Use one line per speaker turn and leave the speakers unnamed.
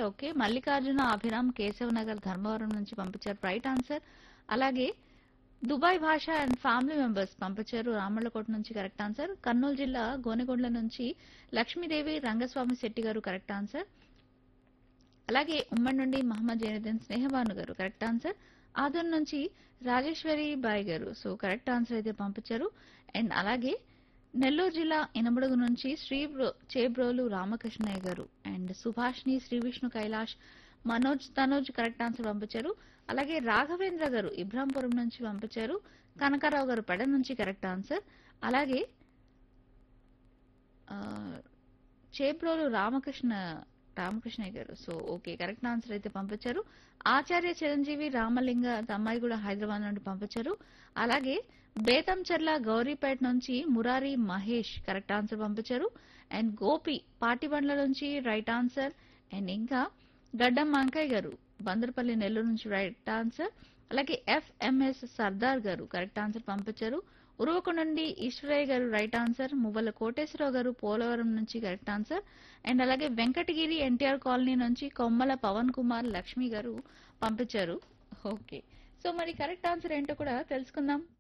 okay Mallikarjuna Abhiram Keshav Nagar Dharmavaram నుంచి పంపించారు right answer అలాగే Dubai Basha and family members పంపించారు రామళ్ళకోట నుంచి కరెక్ట్ ఆన్సర్ కర్నూలు జిల్లా గోనెగొండ్ల నుంచి లక్ష్మీదేవి రంగస్వామి శెట్టి గారు కరెక్ట్ ఆన్సర్ అలాగే ఉమ్మడి నుండి మహమ్మద్ జైనుద్దీన్ స్నేహబాను గారు కరెక్ట్ ఆన్సర్ ఆదూర్ నుంచి Rajeshwari Bai garu so correct answer అయితే పంపించారు అండ్ అలాగే నెల్లూరు జిల్లా ఇనమడుగు నుంచి Shri bro Chebrolu Ramakrishnayya garu and Subhashini Sri Vishnu Kailash Manoj Tanoj correct answer పంపించారు అలాగే రాఘవేంద్ర గారు ఇబ్రాంపురం నుంచి పంపించారు కనకారావు గారు పెడ నుంచి కరెక్ట్ ఆన్సర్ అలాగే ఆ, చేబ్రోలు రామకృష్ణ రామకృష్ణయ్య గారు సో ఓకే కరెక్ట్ ఆన్సర్ అయితే పంపించారు ఆచార్య చిరంజీవి రామలింగ అమ్మాయి కూడా హైదరాబాద్ నుండి పంపించారు అలాగే బేతంచెర్ల గౌరీపేట నుంచి మురారి మహేష్ కరెక్ట్ ఆన్సర్ పంపించారు అండ్ గోపి పాటిబండ్ల నుంచి రైట్ ఆన్సర్ అండ్ ఇంకా గడ్డం మాంకయ్య గారు బందరపల్లి నెల్లూరు నుంచి రైట్ ఆన్సర్ అలాగే FMS Sardar garu correct answer పంపించారు ఉరవకు నుండి ఈశ్వరయ్య గారు రైట్ ఆన్సర్ మువ్వల కోటేశ్వరరావు గారు పోలవరం నుంచి కరెక్ట్ ఆన్సర్ అండ్ అలాగే వెంకటగిరి ఎన్టీఆర్ కాలనీ నుంచి కొమ్మల పవన్ కుమార్ లక్ష్మి గారు పంపించారు ఓకే సో మరి కరెక్ట్ ఆన్సర్ ఏంటో కూడా తెలుసుకుందాం